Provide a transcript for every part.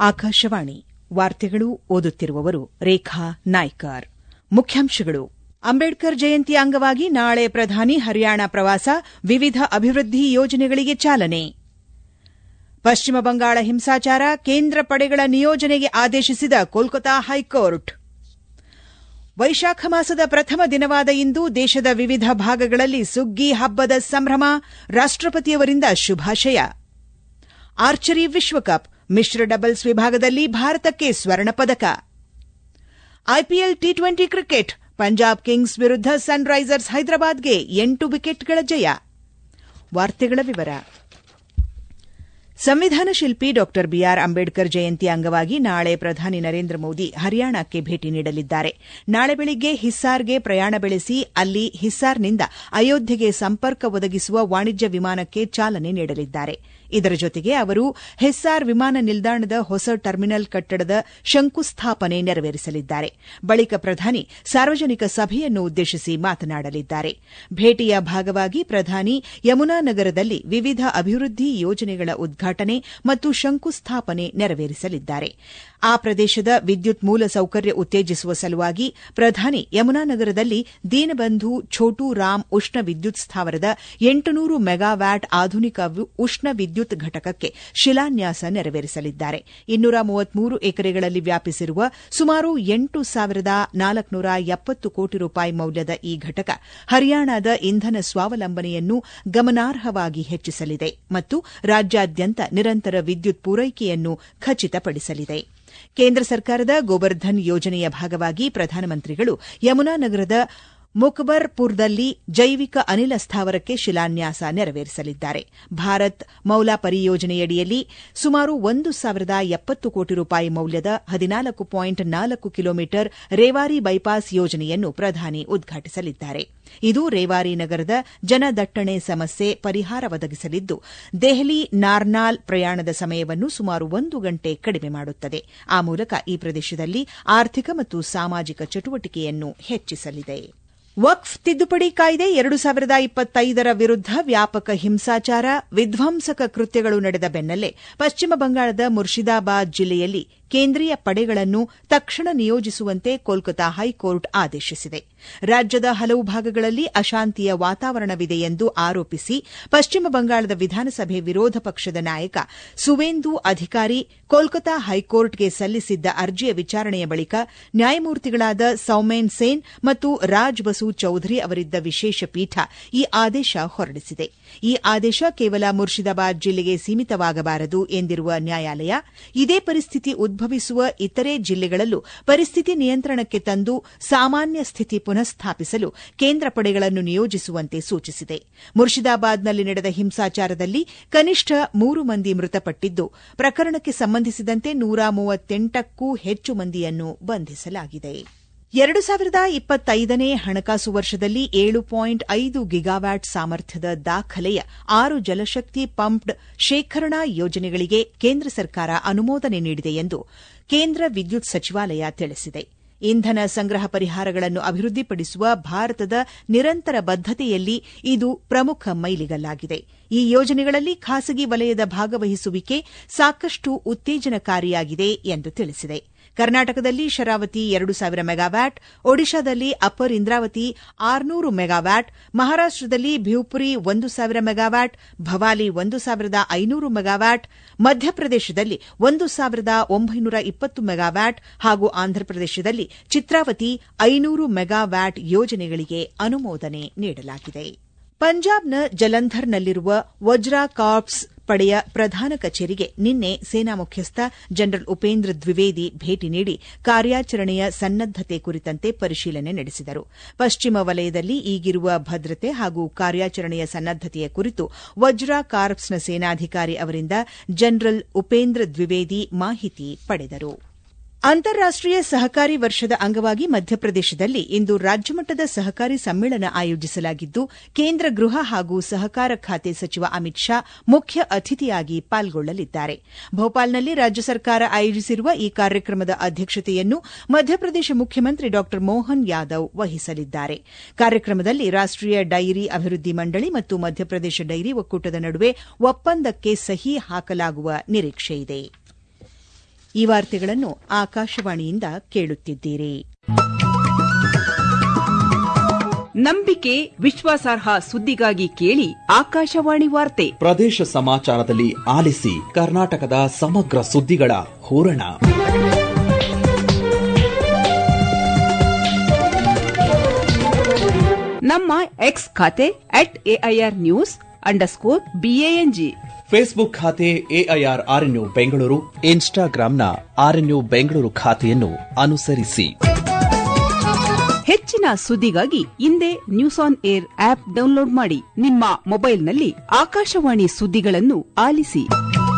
ಆಕಾಶವಾಣಿ ವಾರ್ತೆಗಳು ಓದುತ್ತಿರುವವರು ರೇಖಾ ನಾಯ್ಕರ್ ಮುಖ್ಯಾಂಶಗಳು ಅಂಬೇಡ್ಕರ್ ಜಯಂತಿ ಅಂಗವಾಗಿ ನಾಳೆ ಪ್ರಧಾನಿ ಹರಿಯಾಣ ಪ್ರವಾಸ ವಿವಿಧ ಅಭಿವೃದ್ಧಿ ಯೋಜನೆಗಳಿಗೆ ಚಾಲನೆ ಪಶ್ಚಿಮ ಬಂಗಾಳ ಹಿಂಸಾಚಾರ ಕೇಂದ್ರ ಪಡೆಗಳ ನಿಯೋಜನೆಗೆ ಆದೇಶಿಸಿದ ಕೋಲ್ಕತಾ ಹೈಕೋರ್ಟ್ ವೈಶಾಖ ಮಾಸದ ಪ್ರಥಮ ದಿನವಾದ ಇಂದು ದೇಶದ ವಿವಿಧ ಭಾಗಗಳಲ್ಲಿ ಸುಗ್ಗಿ ಹಬ್ಬದ ಸಂಭ್ರಮ ರಾಷ್ಟಪತಿಯವರಿಂದ ಶುಭಾಶಯ ಆರ್ಚರಿ ವಿಶ್ವಕಪ್ ಮಿಶ್ರ ಡಬಲ್ಸ್ ವಿಭಾಗದಲ್ಲಿ ಭಾರತಕ್ಕೆ ಸ್ವರ್ಣ ಪದಕ IPL T twenty cricket Punjab kings ವಿರುದ್ಧ ಸನ್ರೈಸರ್ಸ್ ಹೈದರಾಬಾದ್ಗೆ ಎಂಟು ವಿಕೆಟ್ಗಳ ಜಯ ವಾರ್ತೆಗಳ ವಿವರ ಸಂವಿಧಾನ ಶಿಲ್ಪಿ ಡಾ ಬಿಆರ್ ಅಂಬೇಡ್ಕರ್ ಜಯಂತಿ ಅಂಗವಾಗಿ ನಾಳೆ ಪ್ರಧಾನಿ ನರೇಂದ್ರ ಮೋದಿ ಹರಿಯಾಣಕ್ಕೆ ಭೇಟಿ ನೀಡಲಿದ್ದಾರೆ ನಾಳೆ ಬೆಳಿಗ್ಗೆ ಹಿಸ್ಸಾರ್ಗೆ ಪ್ರಯಾಣ ಬೆಳೆಸಿ ಅಲ್ಲಿ ಹಿಸ್ಸಾರ್ನಿಂದ ಅಯೋಧ್ಯೆಗೆ ಸಂಪರ್ಕ ಒದಗಿಸುವ ವಾಣಿಜ್ಯ ವಿಮಾನಕ್ಕೆ ಚಾಲನೆ ನೀಡಲಿದ್ದಾರೆ ಇದರ ಜೊತೆಗೆ ಅವರು ಹೆಸ್ಸಾರ್ ವಿಮಾನ ನಿಲ್ದಾಣದ ಹೊಸ ಟರ್ಮಿನಲ್ ಕಟ್ಟಡದ ಶಂಕುಸ್ಥಾಪನೆ ನೆರವೇರಿಸಲಿದ್ದಾರೆ ಬಳಿಕ ಪ್ರಧಾನಿ ಸಾರ್ವಜನಿಕ ಸಭೆಯನ್ನು ಉದ್ದೇಶಿಸಿ ಮಾತನಾಡಲಿದ್ದಾರೆ ಭೇಟಿಯ ಭಾಗವಾಗಿ ಪ್ರಧಾನಿ ಯಮುನಾ ನಗರದಲ್ಲಿ ವಿವಿಧ ಅಭಿವೃದ್ಧಿ ಯೋಜನೆಗಳ ಉದ್ಘಾಟನೆ ಮತ್ತು ಶಂಕುಸ್ಥಾಪನೆ ನೆರವೇರಿಸಲಿದ್ದಾರೆ ಆ ಪ್ರದೇಶದ ವಿದ್ಯುತ್ ಮೂಲಸೌಕರ್ಯ ಉತ್ತೇಜಿಸುವ ಸಲುವಾಗಿ ಪ್ರಧಾನಿ ಯಮುನಾ ನಗರದಲ್ಲಿ ದೀನಬಂಧು ಛೋಟು ರಾಮ್ ಉಷ್ಣ ವಿದ್ಯುತ್ ಸ್ಥಾವರದ ಎಂಟುನೂರು ಮೆಗಾವ್ಯಾಟ್ ಆಧುನಿಕ ಉಷ್ಣ ವಿದ್ಯುತ್ ಘಟಕಕ್ಕೆ ಶಿಲಾನ್ಯಾಸ ನೆರವೇರಿಸಲಿದ್ದಾರೆ ಇನ್ನೂರ ಮೂವತ್ಮೂರು ಎಕರೆಗಳಲ್ಲಿ ವ್ಯಾಪಿಸಿರುವ ಸುಮಾರು ಎಂಟು ಸಾವಿರದ ನಾಲ್ಕುನೂರ ಎಪ್ಪತ್ತು ಕೋಟಿ ರೂಪಾಯಿ ಮೌಲ್ಯದ ಈ ಘಟಕ ಹರಿಯಾಣದ ಇಂಧನ ಸ್ವಾವಲಂಬನೆಯನ್ನು ಗಮನಾರ್ಹವಾಗಿ ಹೆಚ್ಚಿಸಲಿದೆ ಮತ್ತು ರಾಜ್ಯಾದ್ಯಂತ ನಿರಂತರ ವಿದ್ಯುತ್ ಪೂರೈಕೆಯನ್ನು ಖಚಿತಪಡಿಸಲಿದೆ ಕೇಂದ್ರ ಸರ್ಕಾರದ ಗೋಬರ್ಧನ್ ಯೋಜನೆಯ ಭಾಗವಾಗಿ ಪ್ರಧಾನಮಂತ್ರಿಗಳು ಯಮುನಾ ನಗರದ ಮುಖಬರ್ಪುರ್ದಲ್ಲಿ ಜೈವಿಕ ಅನಿಲ ಸ್ಥಾವರಕ್ಕೆ ಶಿಲಾನ್ಯಾಸ ನೆರವೇರಿಸಲಿದ್ದಾರೆ ಭಾರತ್ ಮೌಲಾ ಪರಿಯೋಜನೆಯಡಿಯಲ್ಲಿ ಸುಮಾರು ಒಂದು ಸಾವಿರದ ಎಪ್ಪತ್ತು ಕೋಟಿ ರೂಪಾಯಿ ಮೌಲ್ಯದ ಹದಿನಾಲ್ಕು ಪಾಯಿಂಟ್ ನಾಲ್ಕು ಕಿಲೋಮೀಟರ್ ರೇವಾರಿ ಬೈಪಾಸ್ ಯೋಜನೆಯನ್ನು ಪ್ರಧಾನಿ ಉದ್ಘಾಟಿಸಲಿದ್ದಾರೆ ಇದು ರೇವಾರಿ ನಗರದ ಜನದಟ್ಟಣೆ ಸಮಸ್ಯೆ ಪರಿಹಾರ ಒದಗಿಸಲಿದ್ದು ದೆಹಲಿ ನಾರ್ನಾಲ್ ಪ್ರಯಾಣದ ಸಮಯವನ್ನು ಸುಮಾರು ಒಂದು ಗಂಟೆ ಕಡಿಮೆ ಮಾಡುತ್ತದೆ ಆ ಮೂಲಕ ಈ ಪ್ರದೇಶದಲ್ಲಿ ಆರ್ಥಿಕ ಮತ್ತು ಸಾಮಾಜಿಕ ಚಟುವಟಿಕೆಯನ್ನು ಹೆಚ್ಚಿಸಲಿದೆ ವಕ್ಫ್ ತಿದ್ದುಪಡಿ ಕಾಯ್ದೆ ಎರಡು ಸಾವಿರದ ಇಪ್ಪತ್ತೈದರ ವಿರುದ್ಧ ವ್ಯಾಪಕ ಹಿಂಸಾಚಾರ ವಿಧ್ವಂಸಕ ಕೃತ್ಯಗಳು ನಡೆದ ಬೆನ್ನಲ್ಲೇ ಪಶ್ಚಿಮ ಬಂಗಾಳದ ಮುರ್ಷಿದಾಬಾದ್ ಜಿಲ್ಲೆಯಲ್ಲಿ ಕೇಂದ್ರೀಯ ಪಡೆಗಳನ್ನು ತಕ್ಷಣ ನಿಯೋಜಿಸುವಂತೆ ಕೋಲ್ಕತಾ ಹೈಕೋರ್ಟ್ ಆದೇಶಿಸಿದೆ ರಾಜ್ಯದ ಹಲವು ಭಾಗಗಳಲ್ಲಿ ಅಶಾಂತಿಯ ವಾತಾವರಣವಿದೆ ಎಂದು ಆರೋಪಿಸಿ ಪಶ್ಚಿಮ ಬಂಗಾಳದ ವಿಧಾನಸಭೆ ವಿರೋಧ ಪಕ್ಷದ ನಾಯಕ ಸುವೇಂದು ಅಧಿಕಾರಿ ಕೋಲ್ಕತಾ ಹೈಕೋರ್ಟ್ಗೆ ಸಲ್ಲಿಸಿದ್ದ ಅರ್ಜಿಯ ವಿಚಾರಣೆಯ ಬಳಿಕ ನ್ಯಾಯಮೂರ್ತಿಗಳಾದ ಸೌಮೇನ್ ಸೇನ್ ಮತ್ತು ರಾಜ್ ಬಸು ಚೌಧರಿ ಅವರಿದ್ದ ವಿಶೇಷ ಪೀಠ ಈ ಆದೇಶ ಹೊರಡಿಸಿದೆ ಈ ಆದೇಶ ಕೇವಲ ಮುರ್ಷಿದಾಬಾದ್ ಜಿಲ್ಲೆಗೆ ಸೀಮಿತವಾಗಬಾರದು ಎಂದಿರುವ ನ್ಯಾಯಾಲಯ ಇದೇ ಪರಿಸ್ಥಿತಿ ಉದ್ಭವಿಸುವ ಇತರೆ ಜಿಲ್ಲೆಗಳಲ್ಲೂ ಪರಿಸ್ಥಿತಿ ನಿಯಂತ್ರಣಕ್ಕೆ ತಂದು ಸಾಮಾನ್ಯ ಸ್ಥಿತಿ ಪುನಃಸ್ಥಾಪಿಸಲು ಕೇಂದ್ರ ಪಡೆಗಳನ್ನು ನಿಯೋಜಿಸುವಂತೆ ಸೂಚಿಸಿದೆ ಮುರ್ಷಿದಾಬಾದ್ನಲ್ಲಿ ನಡೆದ ಹಿಂಸಾಚಾರದಲ್ಲಿ ಕನಿಷ್ಠ ಮೂರು ಮಂದಿ ಮೃತಪಟ್ಟಿದ್ದು ಪ್ರಕರಣಕ್ಕೆ ಸಂಬಂಧಿಸಿದಂತೆ ನೂರ ಮೂವತ್ತೆಂಟಕ್ಕೂ ಹೆಚ್ಚು ಮಂದಿಯನ್ನು ಬಂಧಿಸಲಾಗಿದೆ ಎರಡು ಸಾವಿರದ ಇಪ್ಪತ್ತೈದನೇ ಹಣಕಾಸು ವರ್ಷದಲ್ಲಿ ಏಳು ಪಾಯಿಂಟ್ ಐದು ಗಿಗಾವ್ಯಾಟ್ ಸಾಮರ್ಥ್ಯದ ದಾಖಲೆಯ ಆರು ಜಲಶಕ್ತಿ ಪಂಪ್ಡ್ ಶೇಖರಣಾ ಯೋಜನೆಗಳಿಗೆ ಕೇಂದ್ರ ಸರ್ಕಾರ ಅನುಮೋದನೆ ನೀಡಿದೆ ಎಂದು ಕೇಂದ್ರ ವಿದ್ಯುತ್ ಸಚಿವಾಲಯ ತಿಳಿಸಿದೆ ಇಂಧನ ಸಂಗ್ರಹ ಪರಿಹಾರಗಳನ್ನು ಅಭಿವೃದ್ಧಿಪಡಿಸುವ ಭಾರತದ ನಿರಂತರ ಬದ್ದತೆಯಲ್ಲಿ ಇದು ಪ್ರಮುಖ ಮೈಲಿಗಲ್ಲಾಗಿದೆ ಈ ಯೋಜನೆಗಳಲ್ಲಿ ಖಾಸಗಿ ವಲಯದ ಭಾಗವಹಿಸುವಿಕೆ ಸಾಕಷ್ಟು ಉತ್ತೇಜನಕಾರಿಯಾಗಿದೆ ಎಂದು ತಿಳಿಸಿದೆ ಕರ್ನಾಟಕದಲ್ಲಿ ಶರಾವತಿ ಎರಡು ಸಾವಿರ ಮೆಗಾವ್ಯಾಟ್ ಒಡಿಶಾದಲ್ಲಿ ಅಪ್ಪರ್ ಇಂದ್ರಾವತಿ ಆರುನೂರು ಮೆಗಾವ್ಯಾಟ್ ಮಹಾರಾಷ್ಟದಲ್ಲಿ ಭಿವ್ಪುರಿ ಒಂದು ಸಾವಿರ ಮೆಗಾವ್ಯಾಟ್ ಭವಾಲಿ ಒಂದು ಸಾವಿರದ ಐನೂರು ಮೆಗಾವ್ಯಾಟ್ ಮಧ್ಯಪ್ರದೇಶದಲ್ಲಿ ಒಂದು ಸಾವಿರದ ಒಂಬೈನೂರ ಇಪ್ಪತ್ತು ಮೆಗಾವ್ಯಾಟ್ ಹಾಗೂ ಆಂಧ್ರಪ್ರದೇಶದಲ್ಲಿ ಚಿತ್ರಾವತಿ ಐನೂರು ಮೆಗಾವ್ಯಾಟ್ ಯೋಜನೆಗಳಿಗೆ ಅನುಮೋದನೆ ನೀಡಲಾಗಿದೆ ಪಂಜಾಬ್ನ ಜಲಂಧರ್ನಲ್ಲಿರುವ ವಜ್ರಾ ಕಾರ್ಪ್ಸ್ ಪಡೆಯ ಪ್ರಧಾನ ಕಚೇರಿಗೆ ನಿನ್ನೆ ಸೇನಾ ಮುಖ್ಯಸ್ಥ ಜನರಲ್ ಉಪೇಂದ್ರ ದ್ವಿವೇದಿ ಭೇಟಿ ನೀಡಿ ಕಾರ್ಯಾಚರಣೆಯ ಸನ್ನದ್ದತೆ ಕುರಿತಂತೆ ಪರಿಶೀಲನೆ ನಡೆಸಿದರು ಪಶ್ಚಿಮ ವಲಯದಲ್ಲಿ ಈಗಿರುವ ಭದ್ರತೆ ಹಾಗೂ ಕಾರ್ಯಾಚರಣೆಯ ಸನ್ನದ್ದತೆಯ ಕುರಿತು ವಜ್ರಾ ಕಾರ್ಪ್ಸ್ನ ಸೇನಾಧಿಕಾರಿ ಅವರಿಂದ ಜನರಲ್ ಉಪೇಂದ್ರ ದ್ವಿವೇದಿ ಮಾಹಿತಿ ಪಡೆದರು ಅಂತಾರಾಷ್ಟೀಯ ಸಹಕಾರಿ ವರ್ಷದ ಅಂಗವಾಗಿ ಮಧ್ಯಪ್ರದೇಶದಲ್ಲಿ ಇಂದು ರಾಜ್ಯಮಟ್ಟದ ಸಹಕಾರಿ ಸಮ್ಮೇಳನ ಆಯೋಜಿಸಲಾಗಿದ್ದು ಕೇಂದ್ರ ಗೃಹ ಹಾಗೂ ಸಹಕಾರ ಖಾತೆ ಸಚಿವ ಅಮಿತ್ ಶಾ ಮುಖ್ಯ ಅತಿಥಿಯಾಗಿ ಪಾಲ್ಗೊಳ್ಳಲಿದ್ದಾರೆ ಭೋಪಾಲ್ನಲ್ಲಿ ರಾಜ್ಯ ಸರ್ಕಾರ ಆಯೋಜಿಸಿರುವ ಈ ಕಾರ್ಯಕ್ರಮದ ಅಧ್ಯಕ್ಷತೆಯನ್ನು ಮಧ್ಯಪ್ರದೇಶ ಮುಖ್ಯಮಂತ್ರಿ ಡಾ ಮೋಹನ್ ಯಾದವ್ ವಹಿಸಲಿದ್ದಾರೆ ಕಾರ್ಯಕ್ರಮದಲ್ಲಿ ರಾಷ್ಟೀಯ ಡೈರಿ ಅಭಿವೃದ್ಧಿ ಮಂಡಳಿ ಮತ್ತು ಮಧ್ಯಪ್ರದೇಶ ಡೈರಿ ಒಕ್ಕೂಟದ ನಡುವೆ ಒಪ್ಪಂದಕ್ಕೆ ಸಹಿ ಹಾಕಲಾಗುವ ನಿರೀಕ್ಷೆಯಿದೆ ಈ ವಾರ್ತೆಗಳನ್ನು ಆಕಾಶವಾಣಿಯಿಂದ ಕೇಳುತ್ತಿದ್ದೀರಿ ನಂಬಿಕೆ ವಿಶ್ವಾಸಾರ್ಹ ಸುದ್ದಿಗಾಗಿ ಕೇಳಿ ಆಕಾಶವಾಣಿ ವಾರ್ತೆ ಪ್ರದೇಶ ಸಮಾಚಾರದಲ್ಲಿ ಆಲಿಸಿ ಕರ್ನಾಟಕದ ಸಮಗ್ರ ಸುದ್ದಿಗಳ ಹೂರಣ ನಮ್ಮ ಎಕ್ಸ್ ಖಾತೆ at AIR news underscore BANG Facebook ಖಾತೆ ಎಐಆರ್ ಆರ್ಎನ್ಯು ಬೆಂಗಳೂರು ಇನ್ಸ್ಟಾಗ್ರಾಂನ ಆರ್ಎನ್ಯು ಬೆಂಗಳೂರು ಖಾತೆಯನ್ನು ಅನುಸರಿಸಿ ಹೆಚ್ಚಿನ ಸುದ್ದಿಗಾಗಿ ಹಿಂದೆ news on air app download ಮಾಡಿ ನಿಮ್ಮ ಮೊಬೈಲ್ನಲ್ಲಿ ಆಕಾಶವಾಣಿ ಸುದ್ದಿಗಳನ್ನು ಆಲಿಸಿ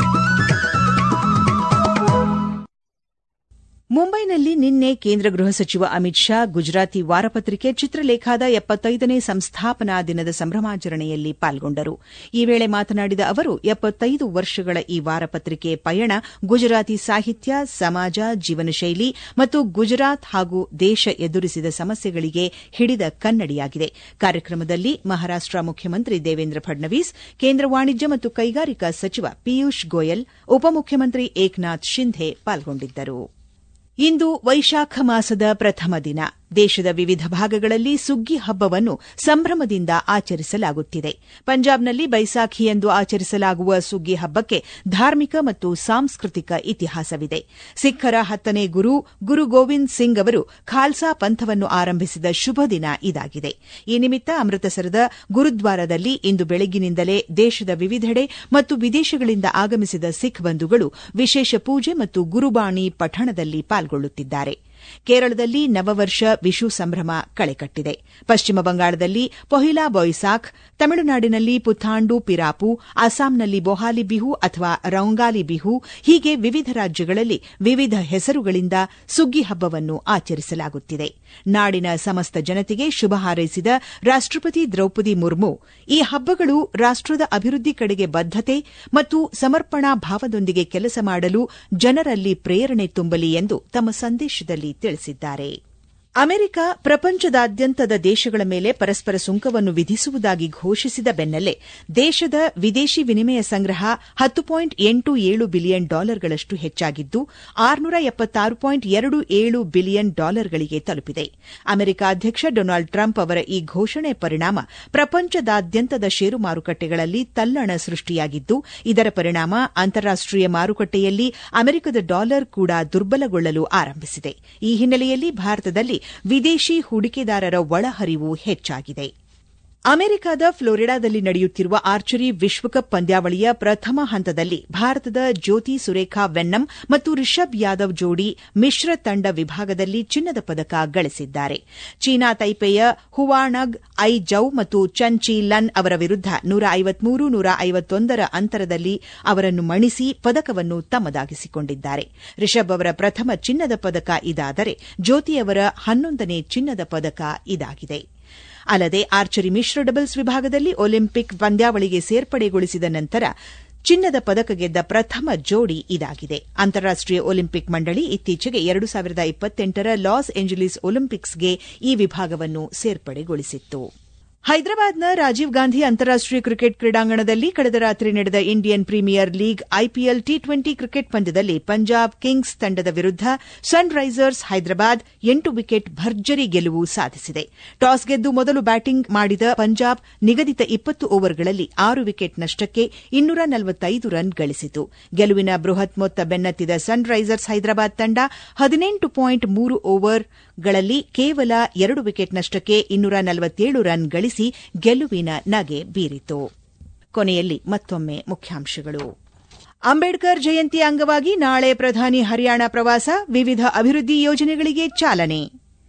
ಮುಂಬೈನಲ್ಲಿ ನಿನ್ನೆ ಕೇಂದ್ರ ಗೃಹ ಸಚಿವ ಅಮಿತ್ ಶಾ ಗುಜರಾತಿ ವಾರಪತ್ರಿಕೆ ಚಿತ್ರಲೇಖಾದ ಎಪ್ಪತ್ತೈದನೇ ಸಂಸ್ಥಾಪನಾ ದಿನದ ಸಂಭ್ರಮಾಚರಣೆಯಲ್ಲಿ ಪಾಲ್ಗೊಂಡರು ಈ ವೇಳೆ ಮಾತನಾಡಿದ ಅವರು ಎಪ್ಪತ್ತೈದು ವರ್ಷಗಳ ಈ ವಾರಪತ್ರಿಕೆ ಪಯಣ ಗುಜರಾತಿ ಸಾಹಿತ್ಯ ಸಮಾಜ ಜೀವನ ಶೈಲಿ ಮತ್ತು ಗುಜರಾತ್ ಹಾಗೂ ದೇಶ ಎದುರಿಸಿದ ಸಮಸ್ಯೆಗಳಿಗೆ ಹಿಡಿದ ಕನ್ನಡಿಯಾಗಿದೆ ಕಾರ್ಯಕ್ರಮದಲ್ಲಿ ಮಹಾರಾಷ್ಟ ಮುಖ್ಯಮಂತ್ರಿ ದೇವೇಂದ್ರ ಫಡ್ನವೀಸ್ ಕೇಂದ್ರ ವಾಣಿಜ್ಯ ಮತ್ತು ಕೈಗಾರಿಕಾ ಸಚಿವ ಪಿಯೂಷ್ ಗೋಯಲ್ ಉಪಮುಖ್ಯಮಂತ್ರಿ ಏಕನಾಥ್ ಶಿಂಧೆ ಪಾಲ್ಗೊಂಡಿದ್ದರು ಇಂದು ವೈಶಾಖ ಮಾಸದ ಪ್ರಥಮ ದಿನ ದೇಶದ ವಿವಿಧ ಭಾಗಗಳಲ್ಲಿ ಸುಗ್ಗಿ ಹಬ್ಬವನ್ನು ಸಂಭ್ರಮದಿಂದ ಆಚರಿಸಲಾಗುತ್ತಿದೆ ಪಂಜಾಬ್ನಲ್ಲಿ ಬೈಸಾಖಿ ಎಂದು ಆಚರಿಸಲಾಗುವ ಸುಗ್ಗಿ ಹಬ್ಬಕ್ಕೆ ಧಾರ್ಮಿಕ ಮತ್ತು ಸಾಂಸ್ಕೃತಿಕ ಇತಿಹಾಸವಿದೆ ಸಿಖ್ಖರ ಹತ್ತನೇ ಗುರು ಗುರು ಗೋವಿಂದ್ ಸಿಂಗ್ ಅವರು ಖಾಲ್ಸಾ ಪಂಥವನ್ನು ಆರಂಭಿಸಿದ ಶುಭ ದಿನ ಇದಾಗಿದೆ ಈ ನಿಮಿತ್ತ ಅಮೃತಸರದ ಗುರುದ್ವಾರದಲ್ಲಿ ಇಂದು ಬೆಳಗ್ಗಿನಿಂದಲೇ ದೇಶದ ವಿವಿಧೆಡೆ ಮತ್ತು ವಿದೇಶಗಳಿಂದ ಆಗಮಿಸಿದ ಸಿಖ್ ಬಂಧುಗಳು ವಿಶೇಷ ಪೂಜೆ ಮತ್ತು ಗುರುಬಾಣಿ ಪಠಣದಲ್ಲಿ ಪಾಲ್ಗೊಳ್ಳುತ್ತಿದ್ದಾರೆ ಕೇರಳದಲ್ಲಿ ನವವರ್ಷ ವಿಶು ಸಂಭ್ರಮ ಕಳೆಕಟ್ಟಿದೆ ಪಶ್ಚಿಮ ಬಂಗಾಳದಲ್ಲಿ ಪೊಹಿಲಾ ಬೊಯ್ಸಾಖ್ ತಮಿಳುನಾಡಿನಲ್ಲಿ ಪುಥಾಂಡು ಪಿರಾಪು ಅಸ್ಸಾಂನಲ್ಲಿ ಬೊಹಾಲಿ ಬಿಹು ಅಥವಾ ರೌಂಗಾಲಿ ಬಿಹು ಹೀಗೆ ವಿವಿಧ ರಾಜ್ಯಗಳಲ್ಲಿ ವಿವಿಧ ಹೆಸರುಗಳಿಂದ ಸುಗ್ಗಿ ಹಬ್ಬವನ್ನು ಆಚರಿಸಲಾಗುತ್ತಿದೆ ನಾಡಿನ ಸಮಸ್ತ ಜನತೆಗೆ ಶುಭ ಹಾರೈಸಿದ ರಾಷ್ಟಪತಿ ದ್ರೌಪದಿ ಮುರ್ಮು ಈ ಹಬ್ಬಗಳು ರಾಷ್ಟದ ಅಭಿವೃದ್ಧಿ ಕಡೆಗೆ ಬದ್ದತೆ ಮತ್ತು ಸಮರ್ಪಣಾ ಭಾವದೊಂದಿಗೆ ಕೆಲಸ ಮಾಡಲು ಜನರಲ್ಲಿ ಪ್ರೇರಣೆ ತುಂಬಲಿ ಎಂದು ತಮ್ಮ ಸಂದೇಶದಲ್ಲಿ ತಿಳಿಸಿದ್ದಾರೆ ಅಮೆರಿಕ ಪ್ರಪಂಚದಾದ್ಯಂತದ ದೇಶಗಳ ಮೇಲೆ ಪರಸ್ಪರ ಸುಂಕವನ್ನು ವಿಧಿಸುವುದಾಗಿ ಘೋಷಿಸಿದ ಬೆನ್ನಲ್ಲೇ ದೇಶದ ವಿದೇಶಿ ವಿನಿಮಯ ಸಂಗ್ರಹ ಹತ್ತು ಪಾಯಿಂಟ್ ಎಂಟು ಏಳು ಬಿಲಿಯನ್ ಡಾಲರ್ಗಳಷ್ಟು ಹೆಚ್ಚಾಗಿದ್ದು ಆರುನೂರ ಎಪ್ಪತ್ತಾರು ಪಾಯಿಂಟ್ ಎರಡು ಏಳು ಬಿಲಿಯನ್ ಡಾಲರ್ಗಳಿಗೆ ತಲುಪಿದೆ ಅಮೆರಿಕ ಅಧ್ಯಕ್ಷ ಡೊನಾಲ್ಡ್ ಟ್ರಂಪ್ ಅವರ ಈ ಘೋಷಣೆ ಪರಿಣಾಮ ಪ್ರಪಂಚದಾದ್ಯಂತದ ಷೇರು ಮಾರುಕಟ್ಟೆಗಳಲ್ಲಿ ತಲ್ಲಣ ಸೃಷ್ಟಿಯಾಗಿದ್ದು ಇದರ ಪರಿಣಾಮ ಅಂತಾರಾಷ್ಟೀಯ ಮಾರುಕಟ್ಟೆಯಲ್ಲಿ ಅಮೆರಿಕದ ಡಾಲರ್ ಕೂಡ ದುರ್ಬಲಗೊಳ್ಳಲು ಆರಂಭಿಸಿದೆ ಈ ಹಿನ್ನೆಲೆಯಲ್ಲಿ ಭಾರತದಲ್ಲಿ ವಿದೇಶಿ ಹೂಡಿಕೆದಾರರ ಒಳಹರಿವು ಹೆಚ್ಚಾಗಿದೆ ಅಮೆರಿಕದ ಫ್ಲೋರಿಡಾದಲ್ಲಿ ನಡೆಯುತ್ತಿರುವ ಆರ್ಚರಿ ವಿಶ್ವಕಪ್ ಪಂದ್ಯಾವಳಿಯ ಪ್ರಥಮ ಹಂತದಲ್ಲಿ ಭಾರತದ ಜ್ಯೋತಿ ಸುರೇಖಾ ವೆನ್ನಂ ಮತ್ತು ರಿಷಬ್ ಯಾದವ್ ಜೋಡಿ ಮಿಶ್ರ ತಂಡ ವಿಭಾಗದಲ್ಲಿ ಚಿನ್ನದ ಪದಕ ಗಳಿಸಿದ್ದಾರೆ ಚೀನಾ ತೈಪೆಯ ಹುವಾಣಗ್ ಐ ಜೌ ಮತ್ತು ಚನ್ ಚಿ ಲನ್ ಅವರ ವಿರುದ್ದ ನೂರ ಐವತ್ಮೂರು ನೂರ ಐವತ್ತೊಂದರ ಅಂತರದಲ್ಲಿ ಅವರನ್ನು ಮಣಿಸಿ ಪದಕವನ್ನು ತಮ್ಮದಾಗಿಸಿಕೊಂಡಿದ್ದಾರೆ ರಿಷಬ್ ಅವರ ಪ್ರಥಮ ಚಿನ್ನದ ಪದಕ ಇದಾದರೆ ಜ್ಯೋತಿ ಅವರ ಹನ್ನೊಂದನೇ ಚಿನ್ನದ ಪದಕ ಇದಾಗಿದೆ ಅಲ್ಲದೆ ಆರ್ಚರಿ ಮಿಶ್ರ ಡಬಲ್ಸ್ ವಿಭಾಗದಲ್ಲಿ ಒಲಿಂಪಿಕ್ ಪಂದ್ಯಾವಳಿಗೆ ಸೇರ್ಪಡೆಗೊಳಿಸಿದ ನಂತರ ಚಿನ್ನದ ಪದಕ ಗೆದ್ದ ಪ್ರಥಮ ಜೋಡಿ ಇದಾಗಿದೆ ಅಂತಾರಾಷ್ಟೀಯ ಒಲಿಂಪಿಕ್ ಮಂಡಳಿ ಇತ್ತೀಚೆಗೆ ಎರಡು ಸಾವಿರದ ಇಪ್ಪತ್ತೆಂಟರ ಲಾಸ್ ಏಂಜಲೀಸ್ ಒಲಿಂಪಿಕ್ಸ್ಗೆ ಈ ವಿಭಾಗವನ್ನು ಸೇರ್ಪಡೆಗೊಳಿಸಿತ್ತು ಹೈದರಾಬಾದ್ನ ರಾಜೀವ್ ಗಾಂಧಿ ಅಂತಾರಾಷ್ಟೀಯ ಕ್ರಿಕೆಟ್ ಕ್ರೀಡಾಂಗಣದಲ್ಲಿ ಕಳೆದ ರಾತ್ರಿ ನಡೆದ Indian premier league IPL T twenty cricket ಪಂದ್ಯದಲ್ಲಿ ಪಂಜಾಬ್ ಕಿಂಗ್ಸ್ ತಂಡದ ವಿರುದ್ದ ಸನ್ ರೈಸರ್ಸ್ ಹೈದರಾಬಾದ್ ಎಂಟು ವಿಕೆಟ್ ಭರ್ಜರಿ ಗೆಲುವು ಸಾಧಿಸಿದೆ ಟಾಸ್ ಗೆದ್ದು ಮೊದಲು ಬ್ಯಾಟಿಂಗ್ ಮಾಡಿದ ಪಂಜಾಬ್ ನಿಗದಿತ ಇಪ್ಪತ್ತು ಓವರ್ಗಳಲ್ಲಿ ಆರು ವಿಕೆಟ್ ನಷ್ಟಕ್ಕೆ ಇನ್ನೂರ ನಲವತ್ತೈದು ರನ್ ಗಳಿಸಿತು ಗೆಲುವಿನ ಬೃಹತ್ ಮೊತ್ತ ಬೆನ್ನತ್ತಿದ ಸನ್ ರೈಸರ್ಸ್ ಹೈದರಾಬಾದ್ ತಂಡ ಹದಿನೆಂಟು ಪಾಯಿಂಟ್ ಮೂರು ಓವರ್ಗಳಲ್ಲಿ ಕೇವಲ ಎರಡು ವಿಕೆಟ್ ನಷ್ಟಕ್ಕೆ ಇನ್ನೂರ ನಲವತ್ತೇಳು ರನ್ ಗಳಿಸಿ ಗೆಲುವಿನ ನಗೆ ಬೀರಿತು ಕೊನೆಯಲ್ಲಿ ಮತ್ತೊಮ್ಮೆ ಮುಖ್ಯಾಂಶಗಳು ಅಂಬೇಡ್ಕರ್ ಜಯಂತಿ ಅಂಗವಾಗಿ ನಾಳೆ ಪ್ರಧಾನಿ ಹರಿಯಾಣ ಪ್ರವಾಸ ವಿವಿಧ ಅಭಿವೃದ್ಧಿ ಯೋಜನೆಗಳಿಗೆ ಚಾಲನೆ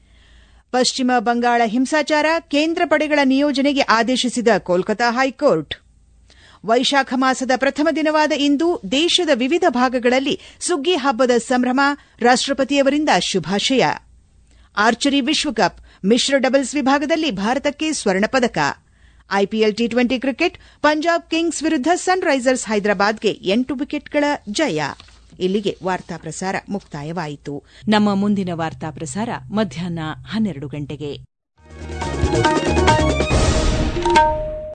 ಪಶ್ಚಿಮ ಬಂಗಾಳ ಹಿಂಸಾಚಾರ ಕೇಂದ್ರ ಪಡೆಗಳ ನಿಯೋಜನೆಗೆ ಆದೇಶಿಸಿದ ಕೋಲ್ಕತಾ ಹೈಕೋರ್ಟ್ ವೈಶಾಖ ಮಾಸದ ಪ್ರಥಮ ದಿನವಾದ ಇಂದು ದೇಶದ ವಿವಿಧ ಭಾಗಗಳಲ್ಲಿ ಸುಗ್ಗಿ ಹಬ್ಬದ ಸಂಭ್ರಮ ರಾಷ್ಟಪತಿಯವರಿಂದ ಶುಭಾಶಯ ಆರ್ಚರಿ ವಿಶ್ವಕಪ್ ಮಿಶ್ರ ಡಬಲ್ಸ್ ವಿಭಾಗದಲ್ಲಿ ಭಾರತಕ್ಕೆ ಸ್ವರ್ಣ ಪದಕ IPL T twenty cricket Punjab kings ವಿರುದ್ದ ಸನ್ ರೈಸರ್ಸ್ ಹೈದರಾಬಾದ್ಗೆ ಎಂಟು ವಿಕೆಟ್ಗಳ ಜಯ ಇಲ್ಲಿಗೆ ವಾರ್ತಾ ಪ್ರಸಾರ ಮುಕ್ತಾಯವಾಯಿತು ನಮ್ಮ ಮುಂದಿನ ವಾರ್ತಾ ಪ್ರಸಾರ ಮಧ್ಯಾಹ್ನ ಹನ್ನೆರಡು ಗಂಟೆಗೆ